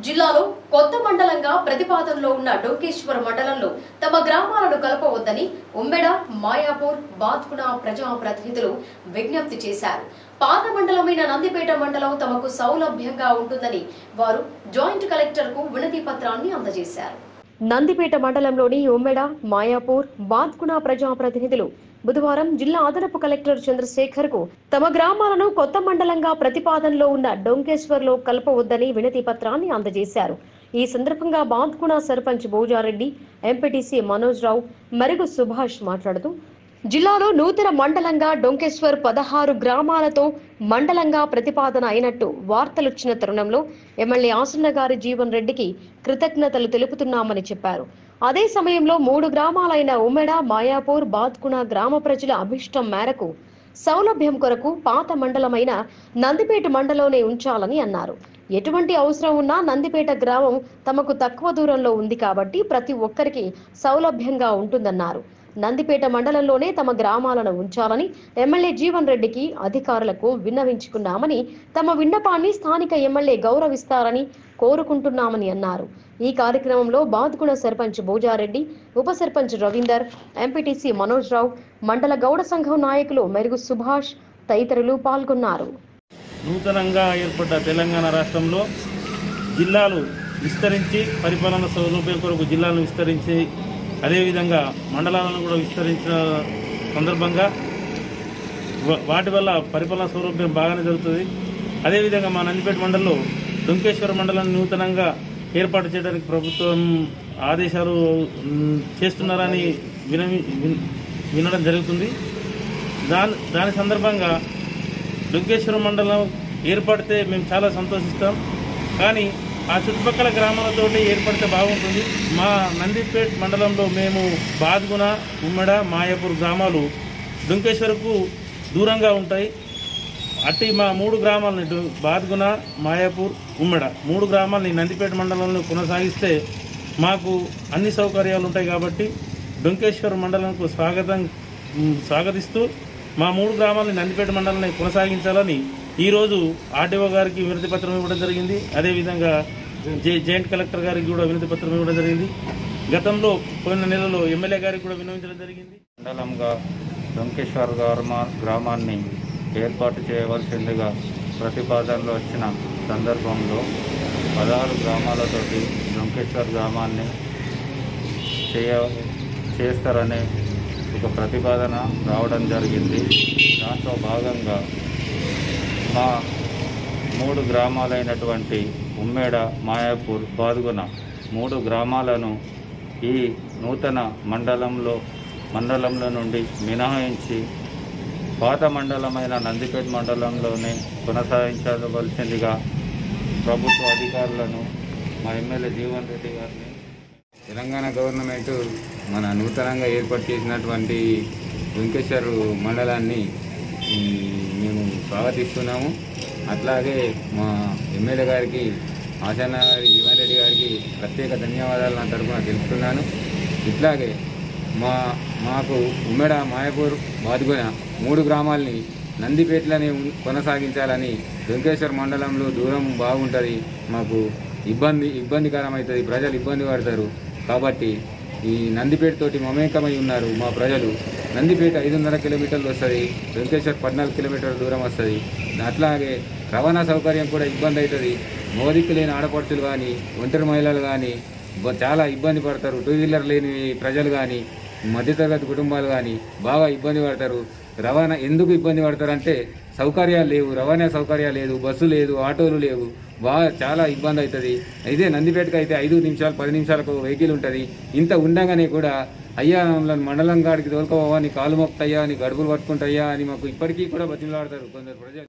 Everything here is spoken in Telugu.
జిల్లాలో కొత్త మండలంగా ప్రతిపాదనలో ఉన్న డొంకేశ్వర మండలంలో తమ గ్రామాలను కలపవద్దని ఉమ్మెడ మాయాపూర్ బాత్కున ప్రజా ప్రతినిధులు విజ్ఞప్తి చేశారు పాత మండలమైన నందిపేట మండలం తమకు సౌలభ్యంగా ఉంటుందని వారు జాయింట్ కలెక్టర్ కు వినతి పత్రాన్ని అందజేశారు నందిపేట మండలంలోని ఉమ్మెడ మాయాపూర్ బాత్కున ప్రజా ప్రతినిధులు బుధవారం జిల్లా అదనపు కలెక్టర్ చంద్రశేఖర్ కు తమ గ్రామాలను కొత్త మండలంగా ప్రతిపాదనలో ఉన్న డొంకేశ్వర్ లో కలపవద్దని వినతి పత్రాన్ని అందజేశారు ఈ సందర్భంగా బాత్కున సర్పంచ్ బోజారెడ్డి ఎంపీటీసీ మనోజ్ రావు మరుగు సుభాష్ మాట్లాడుతూ జిల్లాలో నూతన మండలంగా డొంకేశ్వర్ పదహారు గ్రామాలతో మండలంగా ప్రతిపాదన అయినట్టు వార్తలొచ్చిన తరుణంలో ఎమ్మెల్యే ఆసన్న గారి జీవన్ రెడ్డికి కృతజ్ఞతలు తెలుపుతున్నామని చెప్పారు అదే సమయంలో మూడు గ్రామాలైన ఉమెడ మాయాపూర్ బాత్కుణ గ్రామ ప్రజల అభిష్టం మేరకు సౌలభ్యం కొరకు పాత మండలమైన నందిపేట మండలంలోనే ఉంచాలని అన్నారు ఎటువంటి అవసరం ఉన్నా నందిపేట గ్రామం తమకు తక్కువ దూరంలో ఉంది కాబట్టి ప్రతి ఒక్కరికి సౌలభ్యంగా ఉంటుందన్నారు నందిపేట మండలంలోనే తమ గ్రామాలను ఉంచాలని ఎమ్మెల్యే జీవన్ రెడ్డికి అధికారులకు విన్నవించుకున్నామని తమ విన్నపాన్ని స్థానిక ఎమ్మెల్యే గౌరవిస్తారని కోరుకుంటున్నామని అన్నారు ఈ కార్యక్రమంలో బాద్గుణ సర్పంచ్ బోజారెడ్డి ఉప సర్పంచ్ రవీందర్ ఎంపీటీసీ మనోజ్ రావు మండల గౌడ సంఘం నాయకులు మెరుగు సుభాష్ తదితరులు పాల్గొన్నారు నూతనంగా ఏర్పడ్డ తెలంగాణ రాష్ట్రంలో జిల్లాలు విస్తరించి పరిపాలన సౌలభ్యం కొరకు జిల్లాలను విస్తరించి అదేవిధంగా మండలాలను కూడా విస్తరించిన సందర్భంగా వా- వాటి వల్ల పరిపాలన సౌలభ్యం బాగానే జరుగుతుంది అదేవిధంగా మా నందిపేట మండలంలో డొంకేశ్వర మండలాన్ని నూతనంగా ఏర్పాటు చేయడానికి ప్రభుత్వం ఆదేశాలు మ్, చేస్తున్నారని వినమి విన్- వినడం జరుగుతుంది దాని దాని సందర్భంగా దుర్గేశ్వర మండలం ఏర్పడితే మేము చాలా సంతోషిస్తాం కానీ ఆ చుట్టుపక్కల గ్రామాలతోటి ఏర్పడితే బాగుంటుంది మా నందిపేట్ మండలంలో మేము బాద్గుణ ఉమ్మడ మాయాపూర్ గ్రామాలు దుంకేశ్వరకు దూరంగా ఉంటాయి అట్టి మా మూడు గ్రామాలని డు- బాద్గుణ మాయాపూర్ ఉమ్మడ మూడు గ్రామాలని నందిపేట మండలంలో కొనసాగిస్తే మాకు అన్ని సౌకర్యాలు ఉంటాయి కాబట్టి డొంకేశ్వర్ మండలంకు స్వాగతం మ్, స్వాగతిస్తూ మా మూడు గ్రామాలని నందిపేట మండలాన్ని కొనసాగించాలని ఈరోజు ఆర్డీఓ గారికి వినతి పత్రం ఇవ్వడం జరిగింది అదేవిధంగా జే జాయింట్ కలెక్టర్ గారికి కూడా వినతి పత్రం ఇవ్వడం జరిగింది గతంలో పోయిన నెలలో ఎమ్మెల్యే గారికి కూడా విన్నవించడం జరిగింది మండలంగా డొంకేశ్వర్ గ్రామా గ్రామాన్ని ఏర్పాటు చేయవలసిందిగా ప్రతిపాదనలు వచ్చిన సందర్భంలో పదహారు గ్రామాలతోటి డొంకేశ్వర్ గ్రామాన్ని చేయ చేస్తారనే ఒక ప్రతిపాదన రావడం జరిగింది దాంట్లో భాగంగా మా మూడు గ్రామాలైనటువంటి ఉమ్మేడ మాయాపూర్ బాదుగున మూడు గ్రామాలను ఈ నూతన మండలంలో మండలంలో నుండి మినహాయించి పాత మండలమైన నందిపేట మండలంలోనే కొనసాగించవలసిందిగా ప్రభుత్వ అధికారులను మా ఎమ్మెల్యే జీవన్ రెడ్డి గారిని తెలంగాణ గవర్నమెంట్ మన నూతనంగా ఏర్పాటు చేసినటువంటి వెంకటేశ్వర్ మండలాన్ని ఈ, మేము స్వాగతిస్తున్నాము అట్లాగే మా ఎమ్మెల్యే గారికి ఆచన్న గారి జీవన్ రెడ్డి గారికి ప్రత్యేక ధన్యవాదాలు నా తరఫున తెలుపుతున్నాను ఇట్లాగే మా మాకు ఉమ్మెడ మాయపూర్ బాదుగున మూడు గ్రామాల్ని నందిపేటలోనే ఉం- కొనసాగించాలని వెంకటేశ్వర మండలంలో దూరం బాగుంటుంది మాకు ఇబ్బంది ఇబ్బందికరం అవుతుంది ప్రజలు ఇబ్బంది పడతారు కాబట్టి ఈ నందిపేట తోటి మమేకమై ఉన్నారు మా ప్రజలు నందిపేట ఐదున్నర కిలోమీటర్లు వస్తుంది వెంకటేశ్వర్ పద్నాలుగు కిలోమీటర్ల దూరం వస్తుంది అట్లాగే రవాణా సౌకర్యం కూడా ఇబ్బంది అవుతుంది మోదిక్కు లేని ఆడపడుచులు కానీ ఒంటరి మహిళలు కానీ బ- చాలా ఇబ్బంది పడతారు టూ వీలర్ లేని ప్రజలు కానీ మధ్యతరగతి కుటుంబాలు కానీ బాగా ఇబ్బంది పడతారు రవాణా ఎందుకు ఇబ్బంది పడతారంటే సౌకర్యాలు లేవు రవాణా సౌకర్యాలు లేదు బస్సు లేదు ఆటోలు లేవు బాగా చాలా ఇబ్బంది అవుతుంది ఇదే నందిపేటకి అయితే ఐదు నిమిషాలు పది నిమిషాలకు వెహికల్ ఉంటుంది ఇంత ఉండగానే కూడా అయ్యా మమ్మల్ని మండలం కాడికి తోలుకోవా నీ కాలు మొక్తయ్యా నీ గడుపులు పట్టుకుంటాయా అని మాకు ఇప్పటికీ కూడా బతిమలాడతారు కొందరు ప్రజలు